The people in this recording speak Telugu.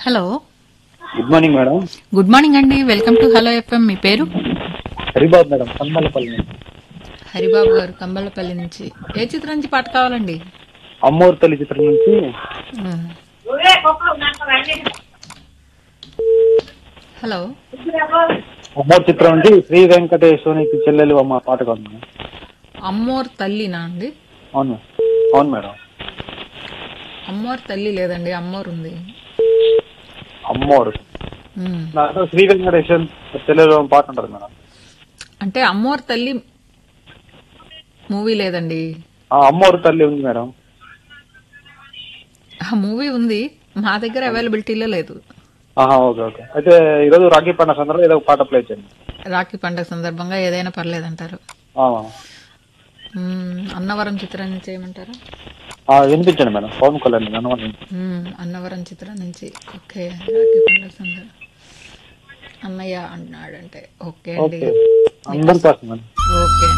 Hello good morning madam good morning అండి వెల్కమ్ టు హలో ఎఫ్ఎం మీ పేరు హరిబాబు మేడం కమ్మలపల్లి నుంచి. హరిబాబు గారు కంబళ్ళపల్లి నుంచి ఏ చిత్రం నుంచి పాట కావాలండి అమ్మోరు తల్లి చిత్రం నుంచి ఉమ్. హలో అమ్మోరు చిత్రం నుంచి శ్రీ వెంకటేశ్వరికి చెల్లెలు అమ్మ పాట కాదు మేడం అమ్మోర్ తల్లినా అండి అవును అవును మేడం అమ్మోర్ తల్లి లేదండి అమ్మోర్ ఉంది అమ్మోరు ఉమ్. దాంట్లో శ్రీ వెంకటేశ్వర చెల్లెలు అమ్మ పాట ఉంటుంది మేడం అంటే అమ్మోర్ తల్లి మూవీ లేదండి ఆ అమ్మోరు తల్లి ఉంది మేడం ఆ మూవీ ఉంది మా దగ్గర అవైలబిలిటీలో లేదు ఆహా ఓకే ఓకే అయితే ఈరోజు రాఖీ పండుగ సందర్భంగా ఏదో ఒక పాట ప్లే చేయండి రాఖీ పండగ సందర్భంగా ఏదైనా పర్లేదంటారు ఆ, ఉమ్, అన్నవరం చిత్రం నుంచి ఏమంటారా ఆ, వినిపించండి మేడం పవన్ కళ్యాణ్ అనవాలి ఉమ్, అన్నవరం చిత్రం నుంచి ఓకే రాఖీ పండగ సందర్భం అన్నయ్య అంటున్నాడంటే ఓకే అండి ఓకే అందరి కోసం మేడం ఓకే